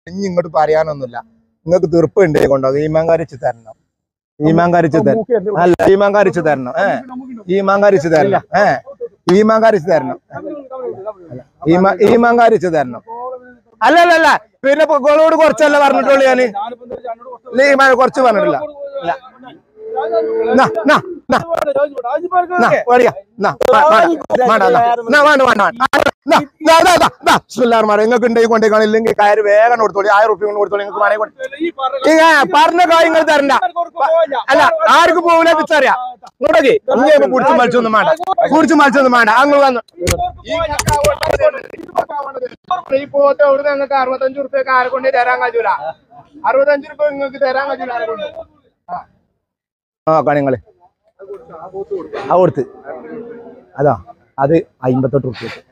ഇനി ഇങ്ങോട്ട് പറയാനൊന്നുമില്ല നിങ്ങൾക്ക് തീർപ്പ് ഉണ്ട് കൊണ്ടോ ഈമാങ്കാരിച്ച് തരണം ഈമാങ്കാരിച്ച് തരണം അല്ല ഈമാങ്കാരിച്ച് തരണം ഏ ഈമാങ്കാരിച്ച് തരണം ഏ ഈമാങ്കാരിച്ച് തരണം ഈമാ ഈമാങ്കാരിച്ച് തരണം അല്ല അല്ല അല്ല പിന്നെ പൊക്കോളോട് കുറച്ചല്ല പറഞ്ഞിട്ടുള്ളൂ ഞാന് ഇല്ല, ഈ മഴ കുറച്ച് പറഞ്ഞിട്ടില്ല ഇല്ല. നാ, നാ, നാ, നാ, വരിക. നാ, വാ, വാ, വേണ്ട, നാ, നാ, വേണ്ട, വേണ്ട, വേണ്ട. നാ, നാ, നാ, നാ, നാ, ബിസ്മില്ലാഹിർ നിങ്ങൾക്ക് ഉണ്ടെങ്കിൽ കൊണ്ടേ കാണില്ലെങ്കിൽ കയറ് വേഗം കൊടുത്തോളി ആയിരം റുപ്യ കൊണ്ട് കൊടുത്തോളി നിങ്ങൾക്ക് വേണമെങ്കിൽ കൊണ്ട്- ഇങ്ങ പറഞ്ഞ കാര്യം നിങ്ങൾ തരണ്ട അല്ല ആർക്കും പോകില്ല പിച്ചറിയാം ഇങ്ങോട്ടേക്ക് ഇനി കുടിച്ച് മത്സ്യൊന്നും വേണ്ട കുടിച്ച് മത്സ്യൊന്നും വേണ്ട അങ്ങ് വന്നു ഈ പോത്ത് അവിടെ നിങ്ങൾക്ക് അറുപത്തഞ്ച് റുപ്യക്ക് ആരെ കൊണ്ട് തരാൻ കഴിയൂല അറുപത്തഞ്ച് റുപ്യ നിങ്ങൾക്ക് തരാൻ കഴിയൂല ആരെ കൊണ്ട് ആ കണിങ്ങള് ആ കൊടുത്ത് അതാ അത് അമ്പത്തെട്ട് റുപ്യ